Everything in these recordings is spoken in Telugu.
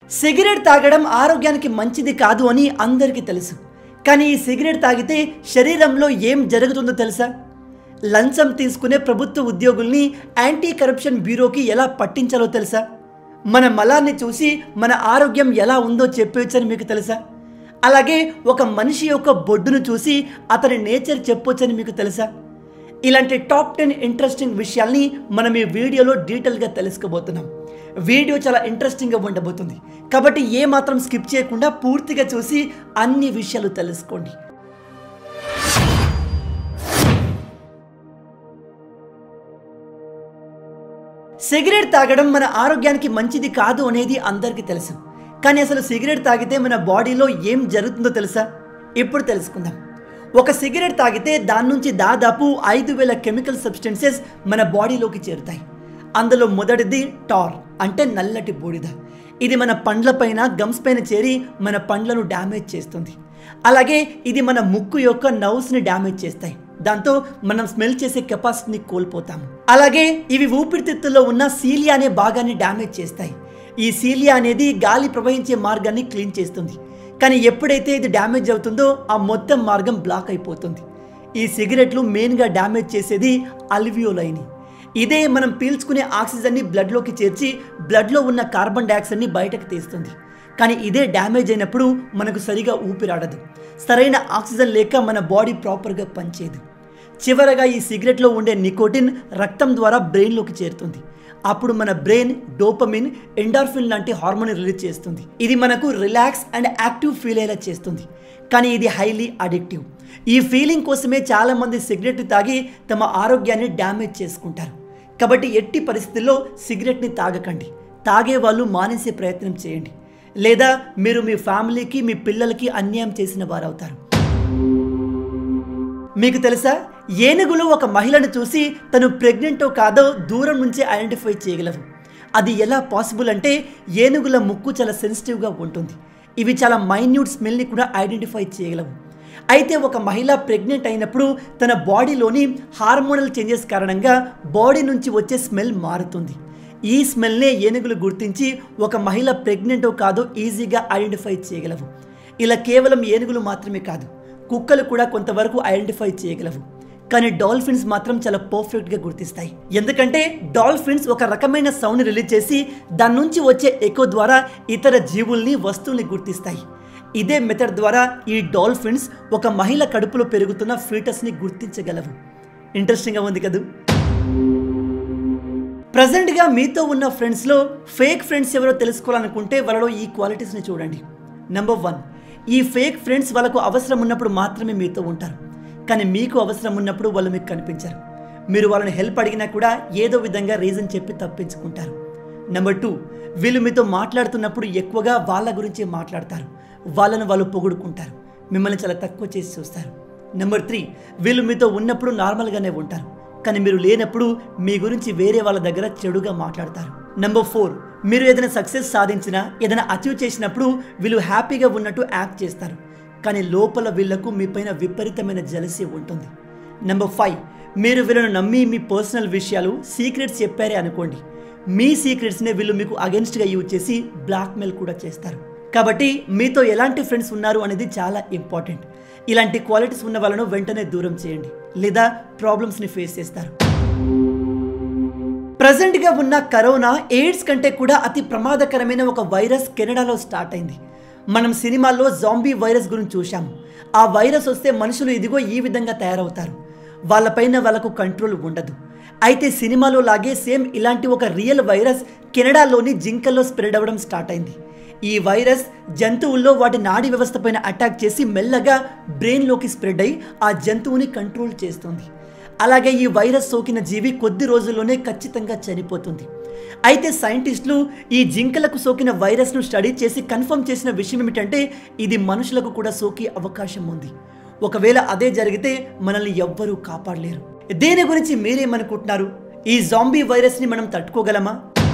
సిగరెట్ తాగడం ఆరోగ్యానికి మంచిది కాదు అని అందరికీ తెలుసు కానీ ఈ సిగరెట్ తాగితే శరీరంలో ఏం జరుగుతుందో తెలుసా లంచం తీసుకునే ప్రభుత్వ ఉద్యోగుల్ని యాంటీ కరప్షన్ బ్యూరోకి ఎలా పట్టించాలో తెలుసా మన మలాన్ని చూసి మన ఆరోగ్యం ఎలా ఉందో చెప్పొచ్చని మీకు తెలుసా అలాగే ఒక మనిషి యొక్క బొడ్డును చూసి అతని నేచర్ చెప్పొచ్చని మీకు తెలుసా ఇలాంటి టాప్ టెన్ ఇంట్రెస్టింగ్ విషయాల్ని మనం ఈ వీడియోలో డీటెయిల్గా తెలుసుకోబోతున్నాం వీడియో చాలా ఇంట్రెస్టింగ్గా ఉండబోతుంది కాబట్టి ఏ మాత్రం స్కిప్ చేయకుండా పూర్తిగా చూసి అన్ని విషయాలు తెలుసుకోండి సిగరెట్ తాగడం మన ఆరోగ్యానికి మంచిది కాదు అనేది అందరికీ తెలుసు కానీ అసలు సిగరెట్ తాగితే మన బాడీలో ఏం జరుగుతుందో తెలుసా ఇప్పుడు తెలుసుకుందాం ఒక సిగరెట్ తాగితే దాని నుంచి దాదాపు ఐదు వేల కెమికల్ సబ్స్టెన్సెస్ మన బాడీలోకి చేరుతాయి అందులో మొదటిది టార్ అంటే నల్లటి బూడిద ఇది మన పండ్లపైన గమ్స్ పైన చేరి మన పండ్లను డ్యామేజ్ చేస్తుంది అలాగే ఇది మన ముక్కు యొక్క నర్వ్స్ని డ్యామేజ్ చేస్తాయి దాంతో మనం స్మెల్ చేసే కెపాసిటీని కోల్పోతాము అలాగే ఇవి ఊపిరితిత్తుల్లో ఉన్న సీలియా అనే భాగాన్ని డ్యామేజ్ చేస్తాయి ఈ సీలియా అనేది గాలి ప్రవహించే మార్గాన్ని క్లీన్ చేస్తుంది కానీ ఎప్పుడైతే ఇది డ్యామేజ్ అవుతుందో ఆ మొత్తం మార్గం బ్లాక్ అయిపోతుంది ఈ సిగరెట్లు మెయిన్గా డ్యామేజ్ చేసేది అల్వియోలైని ఇదే మనం పీల్చుకునే ఆక్సిజన్ని బ్లడ్లోకి చేర్చి బ్లడ్లో ఉన్న కార్బన్ డైఆక్సైడ్ని బయటకు తీస్తుంది కానీ ఇదే డ్యామేజ్ అయినప్పుడు మనకు సరిగా ఊపిరాడదు సరైన ఆక్సిజన్ లేక మన బాడీ ప్రాపర్గా పనిచేయదు చివరగా ఈ సిగరెట్లో ఉండే నికోటిన్ రక్తం ద్వారా బ్రెయిన్లోకి చేరుతుంది అప్పుడు మన బ్రెయిన్ డోపమిన్ ఎండార్ఫిన్ లాంటి హార్మోన్ రిలీజ్ చేస్తుంది ఇది మనకు రిలాక్స్ అండ్ యాక్టివ్ ఫీల్ అయ్యేలా చేస్తుంది కానీ ఇది హైలీ అడిక్టివ్ ఈ ఫీలింగ్ కోసమే చాలామంది సిగరెట్ తాగి తమ ఆరోగ్యాన్ని డ్యామేజ్ చేసుకుంటారు కాబట్టి ఎట్టి పరిస్థితుల్లో సిగరెట్ని తాగకండి తాగే వాళ్ళు మానేసే ప్రయత్నం చేయండి లేదా మీరు మీ ఫ్యామిలీకి మీ పిల్లలకి అన్యాయం చేసిన వారవుతారు మీకు తెలుసా ఏనుగులు ఒక మహిళను చూసి తను ప్రెగ్నెంటో కాదో దూరం నుంచి ఐడెంటిఫై చేయగలవు అది ఎలా పాసిబుల్ అంటే ఏనుగుల ముక్కు చాలా సెన్సిటివ్గా ఉంటుంది ఇవి చాలా మైన్యూట్ స్మెల్ని కూడా ఐడెంటిఫై చేయగలవు అయితే ఒక మహిళ ప్రెగ్నెంట్ అయినప్పుడు తన బాడీలోని హార్మోనల్ చేంజెస్ కారణంగా బాడీ నుంచి వచ్చే స్మెల్ మారుతుంది ఈ స్మెల్నే ఏనుగులు గుర్తించి ఒక మహిళ ప్రెగ్నెంటో కాదో ఈజీగా ఐడెంటిఫై చేయగలవు ఇలా కేవలం ఏనుగులు మాత్రమే కాదు కుక్కలు కూడా కొంతవరకు ఐడెంటిఫై చేయగలవు కానీ డాల్ఫిన్స్ మాత్రం చాలా పర్ఫెక్ట్గా గుర్తిస్తాయి ఎందుకంటే డాల్ఫిన్స్ ఒక రకమైన సౌండ్ రిలీజ్ చేసి దాని నుంచి వచ్చే ఎకో ద్వారా ఇతర జీవుల్ని వస్తువుల్ని గుర్తిస్తాయి ఇదే మెథడ్ ద్వారా ఈ డాల్ఫిన్స్ ఒక మహిళ కడుపులో పెరుగుతున్న ఫీటస్ని గుర్తించగలవు ఇంట్రెస్టింగ్గా ఉంది కదూ ప్రజెంట్గా మీతో ఉన్న ఫ్రెండ్స్లో ఫేక్ ఫ్రెండ్స్ ఎవరో తెలుసుకోవాలనుకుంటే వాళ్ళలో ఈ క్వాలిటీస్ని చూడండి నెంబర్ వన్ ఈ ఫేక్ ఫ్రెండ్స్ వాళ్ళకు అవసరం ఉన్నప్పుడు మాత్రమే మీతో ఉంటారు కానీ మీకు అవసరం ఉన్నప్పుడు వాళ్ళు మీకు కనిపించరు మీరు వాళ్ళని హెల్ప్ అడిగినా కూడా ఏదో విధంగా రీజన్ చెప్పి తప్పించుకుంటారు నెంబర్ టూ వీళ్ళు మీతో మాట్లాడుతున్నప్పుడు ఎక్కువగా వాళ్ళ గురించే మాట్లాడతారు వాళ్ళను వాళ్ళు పొగుడుకుంటారు మిమ్మల్ని చాలా తక్కువ చేసి చూస్తారు నెంబర్ త్రీ వీళ్ళు మీతో ఉన్నప్పుడు నార్మల్గానే ఉంటారు కానీ మీరు లేనప్పుడు మీ గురించి వేరే వాళ్ళ దగ్గర చెడుగా మాట్లాడతారు నెంబర్ ఫోర్ మీరు ఏదైనా సక్సెస్ సాధించినా ఏదైనా అచీవ్ చేసినప్పుడు వీళ్ళు హ్యాపీగా ఉన్నట్టు యాక్ట్ చేస్తారు కానీ లోపల వీళ్లకు మీపైన విపరీతమైన జలసి ఉంటుంది నెంబర్ ఫైవ్ మీరు వీళ్ళను నమ్మి మీ పర్సనల్ విషయాలు సీక్రెట్స్ చెప్పారే అనుకోండి మీ సీక్రెట్స్నే వీళ్ళు మీకు అగెన్స్ట్గా యూజ్ చేసి బ్లాక్మెయిల్ కూడా చేస్తారు కాబట్టి మీతో ఎలాంటి ఫ్రెండ్స్ ఉన్నారు అనేది చాలా ఇంపార్టెంట్ ఇలాంటి క్వాలిటీస్ ఉన్న వాళ్ళను వెంటనే దూరం చేయండి లేదా ప్రాబ్లమ్స్ని ఫేస్ చేస్తారు ప్రజెంట్గా ఉన్న కరోనా ఎయిడ్స్ కంటే కూడా అతి ప్రమాదకరమైన ఒక వైరస్ కెనడాలో స్టార్ట్ అయింది మనం సినిమాల్లో జాంబీ వైరస్ గురించి చూశాము ఆ వైరస్ వస్తే మనుషులు ఇదిగో ఈ విధంగా తయారవుతారు వాళ్ళపైన వాళ్ళకు కంట్రోల్ ఉండదు అయితే సినిమాలో లాగే సేమ్ ఇలాంటి ఒక రియల్ వైరస్ కెనడాలోని జింకల్లో స్ప్రెడ్ అవ్వడం స్టార్ట్ అయింది ఈ వైరస్ జంతువుల్లో వాటి నాడీ వ్యవస్థ పైన అటాక్ చేసి మెల్లగా బ్రెయిన్లోకి స్ప్రెడ్ అయి ఆ జంతువుని కంట్రోల్ చేస్తుంది అలాగే ఈ వైరస్ సోకిన జీవి కొద్ది రోజుల్లోనే ఖచ్చితంగా చనిపోతుంది అయితే సైంటిస్టులు ఈ జింకలకు సోకిన వైరస్ను స్టడీ చేసి కన్ఫర్మ్ చేసిన విషయం ఏమిటంటే ఇది మనుషులకు కూడా సోకే అవకాశం ఉంది ఒకవేళ అదే జరిగితే మనల్ని ఎవ్వరూ కాపాడలేరు దేని గురించి మీరేమనుకుంటున్నారు ఈ జాంబీ వైరస్ని మనం తట్టుకోగలమా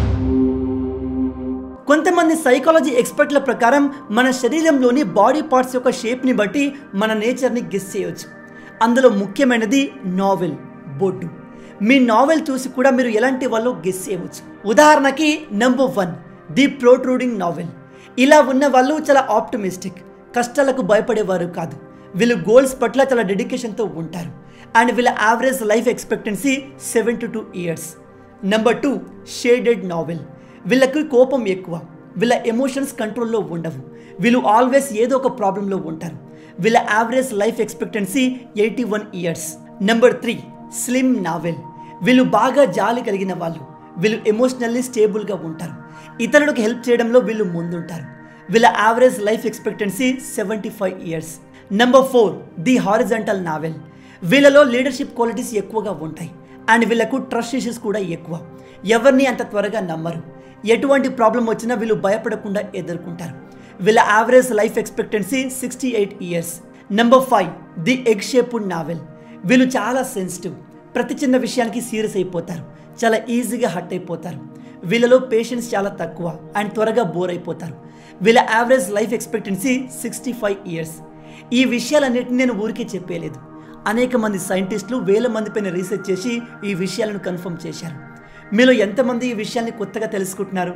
కొంతమంది సైకాలజీ ఎక్స్పర్ట్ల ప్రకారం మన శరీరంలోని బాడీ పార్ట్స్ యొక్క షేప్ని బట్టి మన నేచర్ని గెస్ చేయవచ్చు అందులో ముఖ్యమైనది నావెల్ బొడ్డు మీ నావెల్ చూసి కూడా మీరు ఎలాంటి వాళ్ళు గెస్ చేయవచ్చు ఉదాహరణకి number one the protruding navel ఇలా ఉన్న వాళ్ళు చాలా ఆప్టమిస్టిక్ కష్టాలకు భయపడేవారు కాదు వీళ్ళు గోల్స్ పట్ల చాలా డెడికేషన్తో ఉంటారు అండ్ వీళ్ళ average life expectancy seventy two years number two shaded navel వీళ్ళకి కోపం ఎక్కువ వీళ్ళ ఎమోషన్స్ కంట్రోల్లో ఉండవు వీళ్ళు ఆల్వేస్ ఏదో ఒక ప్రాబ్లంలో ఉంటారు వీళ్ళ average life expectancy eighty one years number three slim navel వీళ్ళు బాగా జాలి కలిగిన వాళ్ళు వీళ్ళు ఎమోషనల్లీ స్టేబుల్గా ఉంటారు ఇతరులకు హెల్ప్ చేయడంలో వీళ్ళు ముందుంటారు వీళ్ళ average life expectancy seventy five years number four the horizontal navel వీళ్ళలో లీడర్షిప్ క్వాలిటీస్ ఎక్కువగా ఉంటాయి అండ్ వీళ్ళకు ట్రస్ట్ ఇష్యూస్ కూడా ఎక్కువ ఎవరిని అంత త్వరగా నమ్మరు ఎటువంటి ప్రాబ్లం వచ్చినా వీళ్ళు భయపడకుండా ఎదుర్కొంటారు వీళ్ళ average life expectancy sixty eight years number five the egg shaped navel వీళ్ళు చాలా సెన్సిటివ్ ప్రతి చిన్న విషయానికి సీరియస్ అయిపోతారు చాలా ఈజీగా హట్ అయిపోతారు వీళ్ళలో పేషెన్స్ చాలా తక్కువ అండ్ త్వరగా బోర్ అయిపోతారు వీళ్ళ average life expectancy sixty five years ఈ విషయాలన్నిటిని నేను ఊరికే చెప్పేయలేదు అనేక మంది సైంటిస్టులు వేల మంది పైన రీసెర్చ్ చేసి ఈ విషయాలను కన్ఫర్మ్ చేశారు మీలో ఎంతమంది ఈ విషయాన్ని కొత్తగా తెలుసుకుంటున్నారు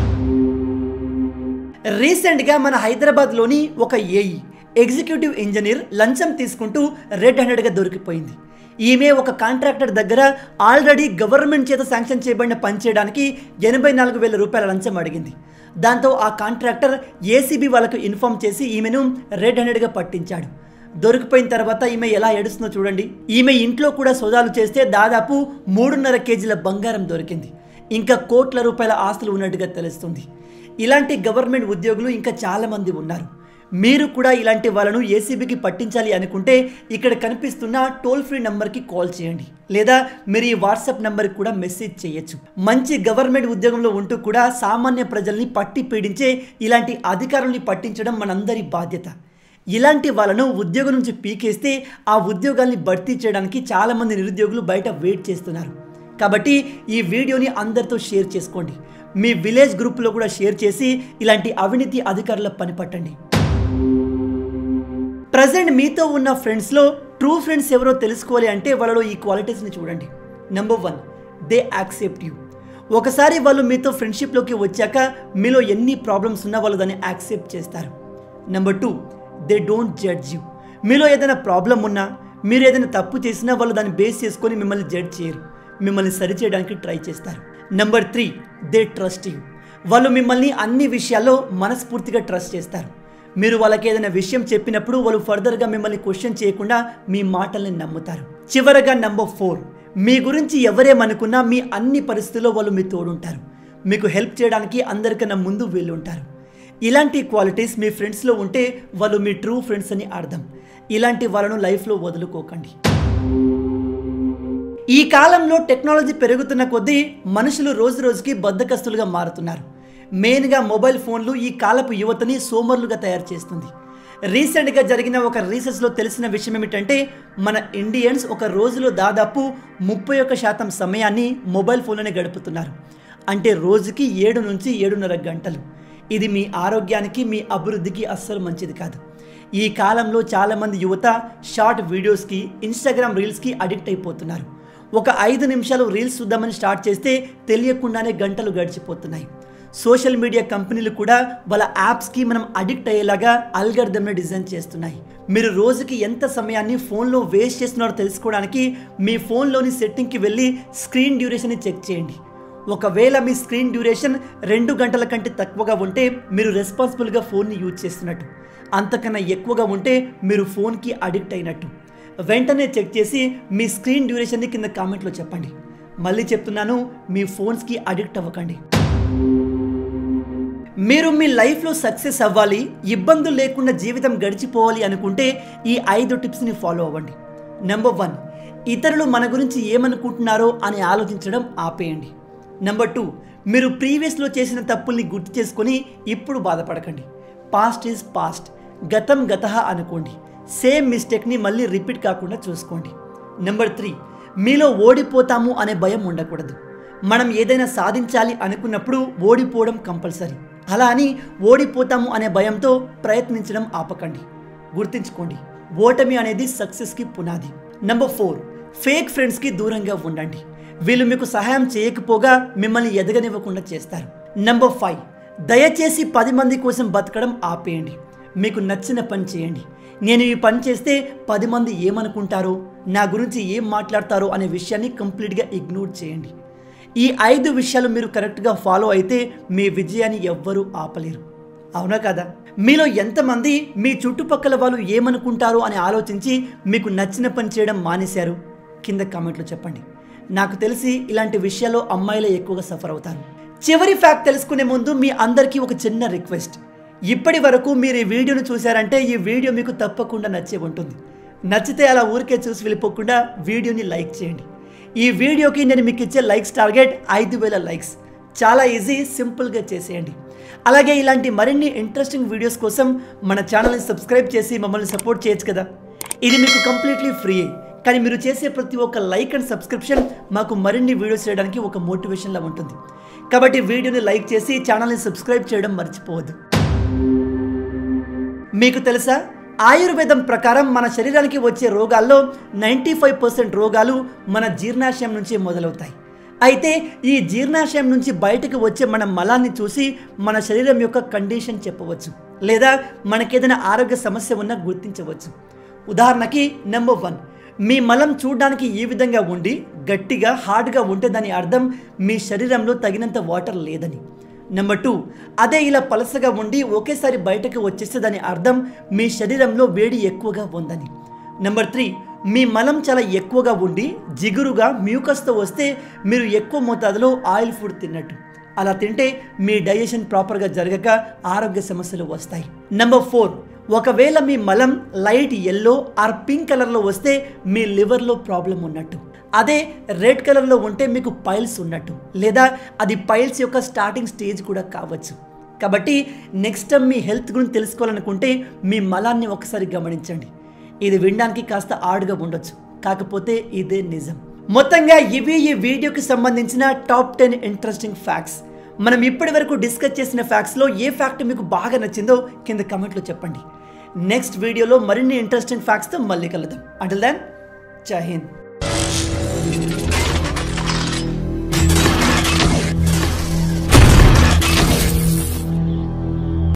రీసెంట్గా మన హైదరాబాద్లోని ఒక ఏఈ ఎగ్జిక్యూటివ్ ఇంజనీర్ లంచం తీసుకుంటూ రెడ్ హ్యాండెడ్గా దొరికిపోయింది ఈమె ఒక కాంట్రాక్టర్ దగ్గర ఆల్రెడీ గవర్నమెంట్ చేత శాంక్షన్ చేయబడిన పని చేయడానికి ఎనభై నాలుగు వేల రూపాయల లంచం అడిగింది దాంతో ఆ కాంట్రాక్టర్ ఏసీబీ వాళ్ళకు ఇన్ఫామ్ చేసి ఈమెను రెడ్ హ్యాండెడ్గా పట్టించాడు దొరికిపోయిన తర్వాత ఈమె ఎలా ఏడుస్తుందో చూడండి ఈమె ఇంట్లో కూడా సోదాలు చేస్తే దాదాపు మూడున్నర కేజీల బంగారం దొరికింది ఇంకా కోట్ల రూపాయల ఆస్తులు ఉన్నట్టుగా తెలుస్తుంది ఇలాంటి గవర్నమెంట్ ఉద్యోగులు ఇంకా చాలామంది ఉన్నారు మీరు కూడా ఇలాంటి వాళ్ళను ఏసీబీకి పట్టించాలి అనుకుంటే ఇక్కడ కనిపిస్తున్న టోల్ ఫ్రీ నంబర్కి కాల్ చేయండి లేదా మీరు ఈ వాట్సాప్ నంబర్కి కూడా మెసేజ్ చేయొచ్చు మంచి గవర్నమెంట్ ఉద్యోగంలో ఉంటూ కూడా సామాన్య ప్రజల్ని పట్టి పీడించే ఇలాంటి అధికారుల్ని పట్టించడం మనందరి బాధ్యత ఇలాంటి వాళ్ళను ఉద్యోగం నుంచి పీకేస్తే ఆ ఉద్యోగాల్ని భర్తీ చేయడానికి చాలామంది నిరుద్యోగులు బయట వెయిట్ చేస్తున్నారు కాబట్టి ఈ వీడియోని అందరితో షేర్ చేసుకోండి మీ విలేజ్ గ్రూప్లో కూడా షేర్ చేసి ఇలాంటి అవినీతి అధికారుల పని పట్టండి ప్రజెంట్ మీతో ఉన్న ఫ్రెండ్స్లో ట్రూ ఫ్రెండ్స్ ఎవరో తెలుసుకోవాలి అంటే వాళ్ళలో ఈ క్వాలిటీస్ని చూడండి number one they accept you ఒకసారి వాళ్ళు మీతో ఫ్రెండ్షిప్లోకి వచ్చాక మీలో ఎన్ని ప్రాబ్లమ్స్ ఉన్నా వాళ్ళు దాన్ని యాక్సెప్ట్ చేస్తారు number two they don't judge you మీలో ఏదైనా ప్రాబ్లం ఉన్నా మీరు ఏదైనా తప్పు చేసినా వాళ్ళు దాన్ని బేస్ చేసుకొని మిమ్మల్ని జడ్జ్ చేయరు మిమ్మల్ని సరిచేయడానికి ట్రై చేస్తారు number three they trust you వాళ్ళు మిమ్మల్ని అన్ని విషయాల్లో మనస్ఫూర్తిగా ట్రస్ట్ చేస్తారు మీరు వాళ్ళకి ఏదైనా విషయం చెప్పినప్పుడు వాళ్ళు ఫర్దర్గా మిమ్మల్ని క్వశ్చన్ చేయకుండా మీ మాటల్ని నమ్ముతారు చివరగా నంబర్ ఫోర్ మీ గురించి ఎవరేమనుకున్నా మీ అన్ని పరిస్థితుల్లో వాళ్ళు మీ తోడుంటారు మీకు హెల్ప్ చేయడానికి అందరికన్నా ముందు వీళ్ళు ఉంటారు ఇలాంటి క్వాలిటీస్ మీ ఫ్రెండ్స్లో ఉంటే వాళ్ళు మీ ట్రూ ఫ్రెండ్స్ అని అర్థం ఇలాంటి వాళ్ళను లైఫ్లో వదులుకోకండి ఈ కాలంలో టెక్నాలజీ పెరుగుతున్న కొద్దీ మనుషులు రోజు రోజుకి బద్దకస్తులుగా మారుతున్నారు మెయిన్గా మొబైల్ ఫోన్లు ఈ కాలపు యువతని సోమరులుగా తయారు చేస్తుంది రీసెంట్గా జరిగిన ఒక రీసెర్చ్లో తెలిసిన విషయం ఏమిటంటే మన ఇండియన్స్ ఒక రోజులో దాదాపు ముప్పై ఒక్క శాతం సమయాన్ని మొబైల్ ఫోన్లోనే గడుపుతున్నారు అంటే రోజుకి ఏడు నుంచి ఏడున్నర గంటలు ఇది మీ ఆరోగ్యానికి మీ అభివృద్ధికి అస్సలు మంచిది కాదు ఈ కాలంలో చాలామంది యువత షార్ట్ వీడియోస్కి ఇన్స్టాగ్రామ్ రీల్స్కి అడిక్ట్ అయిపోతున్నారు ఒక ఐదు నిమిషాలు రీల్స్ చూద్దామని స్టార్ట్ చేస్తే తెలియకుండానే గంటలు గడిచిపోతున్నాయి సోషల్ మీడియా కంపెనీలు కూడా వాళ్ళ యాప్స్కి మనం అడిక్ట్ అయ్యేలాగా అల్గర్దమ్ని డిజైన్ చేస్తున్నాయి మీరు రోజుకి ఎంత సమయాన్ని ఫోన్లో వేస్ట్ చేస్తున్నారో తెలుసుకోవడానికి మీ ఫోన్లోని సెట్టింగ్కి వెళ్ళి స్క్రీన్ డ్యూరేషన్ని చెక్ చేయండి ఒకవేళ మీ స్క్రీన్ డ్యూరేషన్ రెండు గంటల కంటే తక్కువగా ఉంటే మీరు రెస్పాన్సిబుల్గా ఫోన్ని యూజ్ చేస్తున్నట్టు అంతకన్నా ఎక్కువగా ఉంటే మీరు ఫోన్కి అడిక్ట్ అయినట్టు వెంటనే చెక్ చేసి మీ స్క్రీన్ డ్యూరేషన్ని కింద కామెంట్లో చెప్పండి మళ్ళీ చెప్తున్నాను మీ ఫోన్స్కి అడిక్ట్ అవ్వకండి మీరు మీ లైఫ్లో సక్సెస్ అవ్వాలి ఇబ్బందులు లేకుండా జీవితం గడిచిపోవాలి అనుకుంటే ఈ ఐదు టిప్స్ని ఫాలో అవ్వండి నెంబర్ వన్ ఇతరులు మన గురించి ఏమనుకుంటున్నారో అని ఆలోచించడం ఆపేయండి నెంబర్ టూ మీరు ప్రీవియస్లో చేసిన తప్పుల్ని గుర్తు చేసుకొని ఇప్పుడు బాధపడకండి పాస్ట్ ఈజ్ పాస్ట్ గతం గత అనుకోండి సేమ్ మిస్టేక్ని మళ్ళీ రిపీట్ కాకుండా చూసుకోండి నెంబర్ త్రీ మీలో ఓడిపోతాము అనే భయం ఉండకూడదు మనం ఏదైనా సాధించాలి అనుకున్నప్పుడు ఓడిపోవడం కంపల్సరీ అలా అని ఓడిపోతాము అనే భయంతో ప్రయత్నించడం ఆపకండి గుర్తుంచుకోండి ఓటమి అనేది సక్సెస్కి పునాది నెంబర్ ఫోర్ ఫేక్ ఫ్రెండ్స్కి దూరంగా ఉండండి వీళ్ళు మీకు సహాయం చేయకపోగా మిమ్మల్ని ఎదగనివ్వకుండా చేస్తారు నెంబర్ ఫైవ్ దయచేసి పది మంది కోసం బతకడం ఆపేయండి మీకు నచ్చిన పని చేయండి నేను ఈ పని చేస్తే పది మంది ఏమనుకుంటారో నా గురించి ఏం మాట్లాడతారో అనే విషయాన్ని కంప్లీట్గా ఇగ్నోర్ చేయండి ఈ ఐదు విషయాలు మీరు కరెక్ట్గా ఫాలో అయితే మీ విజయాన్ని ఎవ్వరూ ఆపలేరు అవునా కదా మీలో ఎంతమంది మీ చుట్టుపక్కల వాళ్ళు ఏమనుకుంటారో అని ఆలోచించి మీకు నచ్చిన పని చేయడం మానేశారు కింద కామెంట్లో చెప్పండి నాకు తెలిసి ఇలాంటి విషయాల్లో అమ్మాయిలే ఎక్కువగా సఫర్ అవుతారు చివరి ఫ్యాక్ట్ తెలుసుకునే ముందు మీ అందరికీ ఒక చిన్న రిక్వెస్ట్ ఇప్పటి వరకు మీరు ఈ వీడియోను చూశారంటే ఈ వీడియో మీకు తప్పకుండా నచ్చే ఉంటుంది నచ్చితే అలా ఊరికే చూసి వెళ్ళిపోకుండా వీడియోని లైక్ చేయండి ఈ వీడియోకి నేను మీకు ఇచ్చే లైక్స్ టార్గెట్ ఐదు వేల లైక్స్ చాలా ఈజీ సింపుల్గా చేసేయండి అలాగే ఇలాంటి మరిన్ని ఇంట్రెస్టింగ్ వీడియోస్ కోసం మన ఛానల్ని సబ్స్క్రైబ్ చేసి మమ్మల్ని సపోర్ట్ చేయొచ్చు కదా ఇది మీకు కంప్లీట్లీ ఫ్రీ కానీ మీరు చేసే ప్రతి ఒక్క లైక్ అండ్ సబ్స్క్రిప్షన్ మాకు మరిన్ని వీడియోస్ చేయడానికి ఒక మోటివేషన్లా ఉంటుంది కాబట్టి వీడియోని లైక్ చేసి ఛానల్ని సబ్స్క్రైబ్ చేయడం మర్చిపోవద్దు మీకు తెలుసా ఆయుర్వేదం ప్రకారం మన శరీరానికి వచ్చే రోగాల్లో నైంటీ ఫైవ్ పర్సెంట్ రోగాలు మన జీర్ణాశయం నుంచి మొదలవుతాయి అయితే ఈ జీర్ణాశయం నుంచి బయటకు వచ్చే మన మలాన్ని చూసి మన శరీరం యొక్క కండిషన్ చెప్పవచ్చు లేదా మనకేదైనా ఆరోగ్య సమస్య ఉన్నా గుర్తించవచ్చు ఉదాహరణకి నెంబర్ వన్ మీ మలం చూడడానికి ఈ విధంగా ఉండి గట్టిగా హార్డ్గా ఉంటే దాని అర్థం మీ శరీరంలో తగినంత వాటర్ లేదని నెంబర్ టూ అదే ఇలా పలసగా ఉండి ఒకేసారి బయటకు వచ్చేస్తే దాని అర్థం మీ శరీరంలో వేడి ఎక్కువగా ఉందని నెంబర్ త్రీ మీ మలం చాలా ఎక్కువగా ఉండి జిగురుగా మ్యూకస్తో వస్తే మీరు ఎక్కువ మోతాదులో ఆయిల్ ఫుడ్ తిన్నట్టు అలా తింటే మీ డైజెషన్ ప్రాపర్గా జరగక ఆరోగ్య సమస్యలు వస్తాయి నెంబర్ ఫోర్ ఒకవేళ మీ మలం లైట్ ఎల్లో ఆర్ పింక్ కలర్లో వస్తే మీ లివర్లో ప్రాబ్లం ఉన్నట్టు అదే రెడ్ కలర్లో ఉంటే మీకు పైల్స్ ఉన్నట్టు లేదా అది పైల్స్ యొక్క స్టార్టింగ్ స్టేజ్ కూడా కావచ్చు కాబట్టి నెక్స్ట్ టైం మీ హెల్త్ గురించి తెలుసుకోవాలనుకుంటే మీ మలాన్ని ఒకసారి గమనించండి ఇది వినడానికి కాస్త ఆడుగా ఉండొచ్చు కాకపోతే ఇదే నిజం మొత్తంగా ఇవి ఈ వీడియోకి సంబంధించిన టాప్ టెన్ ఇంట్రెస్టింగ్ ఫ్యాక్ట్స్ మనం ఇప్పటి వరకు డిస్కస్ చేసిన ఫ్యాక్ట్స్లో ఏ ఫ్యాక్ట్ మీకు బాగా నచ్చిందో కింద కమెంట్లో చెప్పండి నెక్స్ట్ వీడియోలో మరిన్ని ఇంట్రెస్టింగ్ ఫ్యాక్ట్స్తో మళ్ళీ కలుద్దాం అంటిల్ దెన్ జై హింద్